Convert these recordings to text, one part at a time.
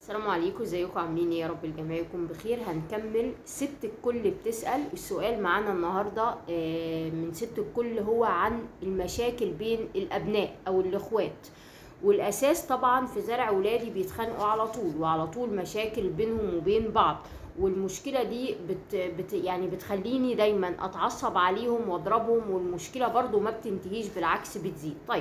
السلام عليكم ازيكم عاملين ايه يا رب الجميع يكون بخير هنكمل ست الكل بتسأل السؤال معانا النهاردة آه، من ست الكل هو عن المشاكل بين الأبناء أو الإخوات والأساس طبعا في زرع ولادي بيتخانقوا على طول وعلى طول مشاكل بينهم وبين بعض والمشكلة دي بت بت يعني بتخليني دايما أتعصب عليهم وأضربهم والمشكلة برضو ما بتنتهيش بالعكس بتزيد طيب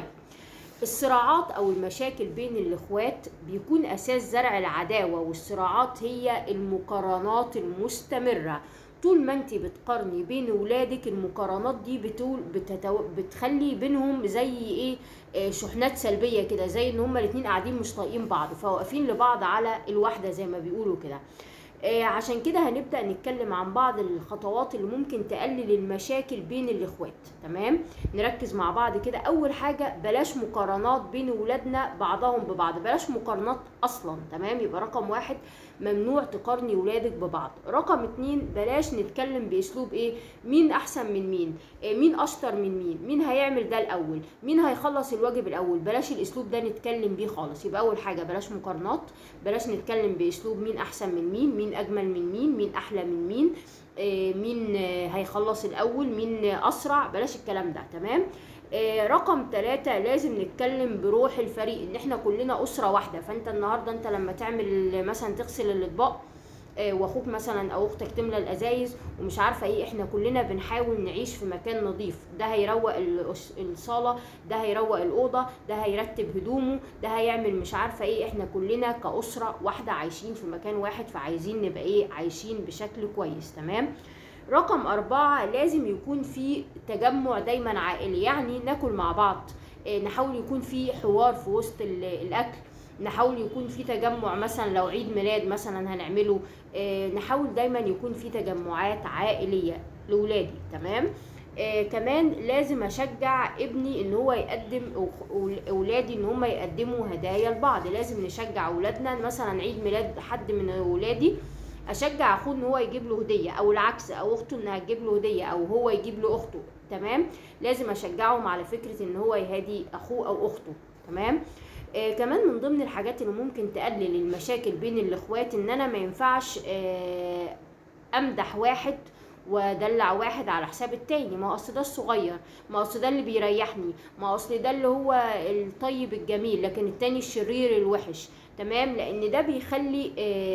الصراعات او المشاكل بين الاخوات بيكون اساس زرع العداوه والصراعات هي المقارنات المستمره طول ما انت بتقارني بين ولادك المقارنات دي بتول بتتو... بتخلي بينهم زي ايه آه، شحنات سلبيه كده زي ان هما الاتنين قاعدين مش طايقين بعض فواقفين لبعض على الواحده زي ما بيقولوا كده آه، عشان كده هنبدأ نتكلم عن بعض الخطوات اللي ممكن تقلل المشاكل بين الإخوات تمام نركز مع بعض كده أول حاجة بلاش مقارنات بين ولادنا بعضهم ببعض بلاش مقارنات أصلا تمام يبقى رقم واحد ممنوع تقارني ولادك ببعض رقم اتنين بلاش نتكلم بأسلوب إيه مين أحسن من مين آه، مين أشطر من مين مين هيعمل ده الأول مين هيخلص الواجب الأول بلاش الأسلوب ده نتكلم بيه خالص يبقى أول حاجة بلاش مقارنات بلاش نتكلم بأسلوب مين أحسن من مين مين اجمل من مين مين احلى من مين آه، مين آه، هيخلص الاول مين آه، اسرع بلاش الكلام ده تمام آه، رقم ثلاثة لازم نتكلم بروح الفريق ان احنا كلنا اسرة واحدة فانت النهاردة انت لما تعمل مثلا تغسل الاطباق آه، واخوك مثلا او اختك تملى الازايز ومش عارفه ايه احنا كلنا بنحاول نعيش في مكان نظيف ده هيروق الأس- الصاله ده هيروق الاوضه ده هيرتب هدومه ده هيعمل مش عارفه ايه احنا كلنا كاسره واحده عايشين في مكان واحد فعايزين نبقى ايه عايشين بشكل كويس تمام رقم أربعة لازم يكون في تجمع دايما عائلي يعني ناكل مع بعض آه، نحاول يكون في حوار في وسط ال- الأكل نحاول يكون في تجمع مثلا لو عيد ميلاد مثلا هنعمله آه، نحاول دايما يكون في تجمعات عائلية لولادي تمام آه كمان لازم اشجع ابني ان هو يقدم أو- أول- اولادي ان هم يقدموا هدايا لبعض لازم نشجع اولادنا مثلا عيد ميلاد حد من اولادي اشجع اخوه ان هو يجيب له هديه او العكس او اخته انها تجيب له هديه او هو يجيب له اخته تمام لازم اشجعهم على فكره ان هو يهدي اخوه او اخته تمام آه كمان من ضمن الحاجات اللي ممكن تقلل المشاكل بين الاخوات ان انا ما ينفعش آه امدح واحد وادلع واحد على حساب التاني ما هو اصل ده الصغير ما هو اصل ده اللي بيريحني ما هو اصل ده اللي هو الطيب الجميل لكن التاني الشرير الوحش تمام لان ده بيخلي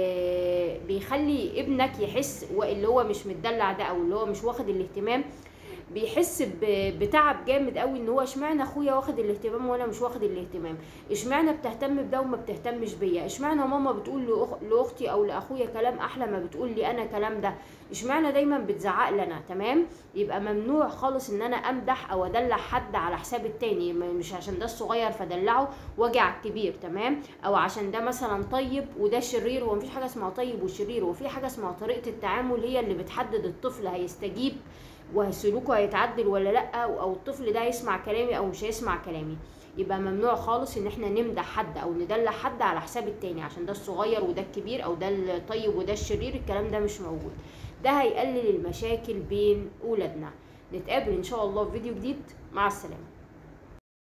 آه بيخلي ابنك يحس اللي هو مش متدلع ده او اللي هو مش واخد الاهتمام بيحس ب- بتعب جامد قوي ان هو اشمعنى اخويا واخد الاهتمام وانا مش واخد الاهتمام اشمعنى بتهتم بده وما بتهتمش بيا اشمعنى ماما بتقول لأخ- لاختي او لاخويا كلام احلى ما بتقول لي انا كلام ده اشمعنى دايما بتزعق لنا تمام يبقى ممنوع خالص ان انا امدح او ادلع حد على حساب التاني م- مش عشان ده الصغير فدلعه واجي على الكبير تمام او عشان ده مثلا طيب وده شرير هو مفيش حاجه اسمها طيب وشرير وفي حاجه اسمها طريقه التعامل هي اللي بتحدد الطفل هيستجيب وسلوكه هيتعدل ولا لا او الطفل ده يسمع كلامي او مش هيسمع كلامي يبقى ممنوع خالص ان احنا نمدح حد او ندلع حد على حساب التاني عشان ده الصغير وده الكبير او ده الطيب وده الشرير الكلام ده مش موجود ده هيقلل المشاكل بين ولادنا نتقابل ان شاء الله في فيديو جديد مع السلامه